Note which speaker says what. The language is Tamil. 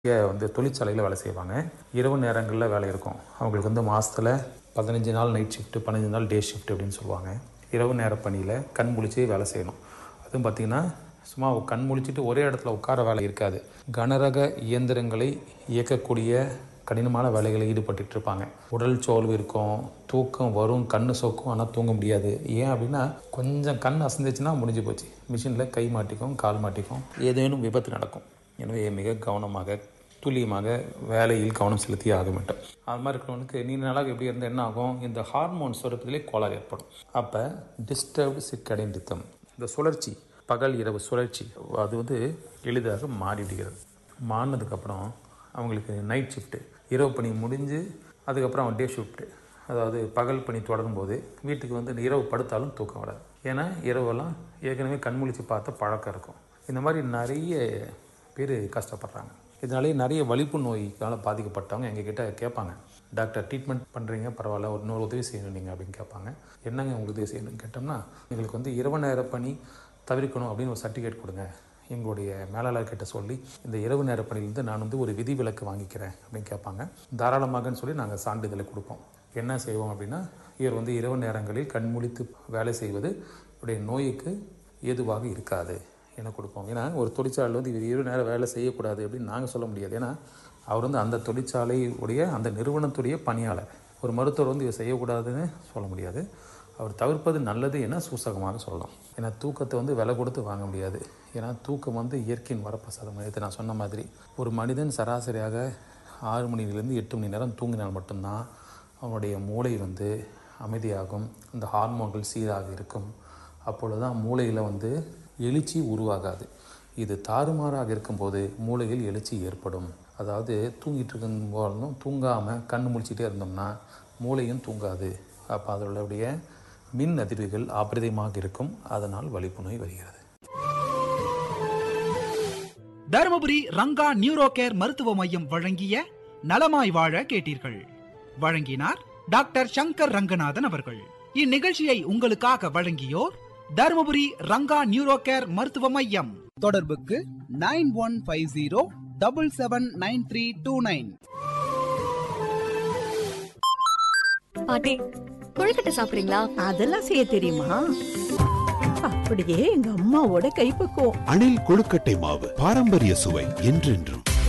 Speaker 1: இங்கே வந்து தொழிற்சாலையில் வேலை செய்வாங்க இரவு நேரங்களில் வேலை இருக்கும் அவங்களுக்கு வந்து மாதத்தில் பதினஞ்சு நாள் நைட் ஷிஃப்ட்டு பதினஞ்சு நாள் டே ஷிஃப்ட் அப்படின்னு சொல்லுவாங்க இரவு நேர பணியில் கண் முழிச்சு வேலை செய்யணும் அதுவும் பார்த்திங்கன்னா சும்மா கண் முழிச்சிட்டு ஒரே இடத்துல உட்கார வேலை இருக்காது கனரக இயந்திரங்களை இயக்கக்கூடிய கடினமான வேலைகளில் ஈடுபட்டுட்டு இருப்பாங்க உடல் சோர்வு இருக்கும் தூக்கம் வரும் கண்ணு சொக்கும் ஆனால் தூங்க முடியாது ஏன் அப்படின்னா கொஞ்சம் கண் அசந்துச்சுன்னா முடிஞ்சு போச்சு மிஷினில் கை மாட்டிக்கும் கால் மாட்டிக்கும் ஏதேனும் விபத்து நடக்கும் எனவே மிக கவனமாக துல்லியமாக வேலையில் கவனம் செலுத்தி ஆக வேண்டும் அது மாதிரி இருக்கிறவனுக்கு நீண்ட நாளாக எப்படி இருந்தால் என்ன ஆகும் இந்த ஹார்மோன் சுரப்பதிலே கோளாறு ஏற்படும் அப்போ டிஸ்டர்ப்டு சிக்கடின் ரித்தம் இந்த சுழற்சி பகல் இரவு சுழற்சி அது வந்து எளிதாக மாறிவிடுகிறது மாறினதுக்கப்புறம் அவங்களுக்கு நைட் ஷிஃப்ட்டு இரவு பணி முடிஞ்சு அதுக்கப்புறம் அவன் டே ஷிஃப்ட்டு அதாவது பகல் பணி தொடரும் போது வீட்டுக்கு வந்து இரவு படுத்தாலும் தூக்கம் வராது ஏன்னா இரவெல்லாம் ஏற்கனவே கண்முழிச்சு பார்த்த பழக்கம் இருக்கும் இந்த மாதிரி நிறைய பேர் கஷ்டப்படுறாங்க இதனாலேயே நிறைய வலிப்பு நோய்க்கால பாதிக்கப்பட்டவங்க எங்ககிட்ட கேட்பாங்க டாக்டர் ட்ரீட்மெண்ட் பண்ணுறீங்க பரவாயில்ல ஒரு இன்னொரு உதவி செய்யணும் நீங்கள் அப்படின்னு கேட்பாங்க என்னங்க உங்களுக்கு உதவி செய்யணும்னு கேட்டோம்னா எங்களுக்கு வந்து இரவு நேர பணி தவிர்க்கணும் அப்படின்னு ஒரு சர்டிஃபிகேட் கொடுங்க எங்களுடைய மேலாளர்கிட்ட சொல்லி இந்த இரவு நேர பணியிலேருந்து நான் வந்து ஒரு விதிவிலக்கு வாங்கிக்கிறேன் அப்படின்னு கேட்பாங்க தாராளமாகன்னு சொல்லி நாங்கள் சான்றிதழை கொடுப்போம் என்ன செய்வோம் அப்படின்னா இவர் வந்து இரவு நேரங்களில் கண்முழித்து வேலை செய்வது இவருடைய நோய்க்கு ஏதுவாக இருக்காது என கொடுப்போம் ஏன்னா ஒரு தொழிற்சாலையில் வந்து இவர் இரவு நேரம் வேலை செய்யக்கூடாது அப்படின்னு நாங்கள் சொல்ல முடியாது ஏன்னா அவர் வந்து அந்த தொழிற்சாலை உடைய அந்த நிறுவனத்துடைய பணியாளர் ஒரு மருத்துவர் வந்து இவர் செய்யக்கூடாதுன்னு சொல்ல முடியாது அவர் தவிர்ப்பது நல்லது என சூசகமாக சொல்லலாம் ஏன்னா தூக்கத்தை வந்து விலை கொடுத்து வாங்க முடியாது ஏன்னா தூக்கம் வந்து இயற்கையின் வரப்பிரசாதம் இதை நான் சொன்ன மாதிரி ஒரு மனிதன் சராசரியாக ஆறு மணிலேருந்து எட்டு மணி நேரம் தூங்கினால் மட்டும்தான் அவனுடைய மூளை வந்து அமைதியாகும் இந்த ஹார்மோன்கள் சீராக இருக்கும் அப்பொழுது தான் மூளையில் வந்து எழுச்சி உருவாகாது இது தாறுமாறாக இருக்கும்போது மூளையில் எழுச்சி ஏற்படும் அதாவது தூங்கிட்டு இருக்கும் போதும் தூங்காமல் கண் முழிச்சிட்டே இருந்தோம்னா மூளையும் தூங்காது அப்போ அதனுடைய மின் அதிர்வுகள் அபரிதமாக இருக்கும் அதனால் வலிப்பு நோய் வருகிறது
Speaker 2: தருமபுரி ரங்கா நியூரோ கேர் மருத்துவ மையம் வழங்கிய நலமாய் வாழ கேட்டீர்கள் வழங்கினார் டாக்டர் சங்கர் ரங்கநாதன் அவர்கள் இந்நிகழ்ச்சியை உங்களுக்காக வழங்கியோர் தருமபுரி ரங்கா நியூரோ கேர் மருத்துவ மையம் தொடர்புக்கு nine one five zero double seven nine three two nine
Speaker 3: பாட்டி கொழுக்கட்டை சாப்பிடுறீங்களா
Speaker 4: அதெல்லாம் செய்ய தெரியுமா அப்படியே எங்க அம்மாவோட கைப்பக்குவம்
Speaker 5: அணில் கொழுக்கட்டை மாவு பாரம்பரிய சுவை என்றென்றும்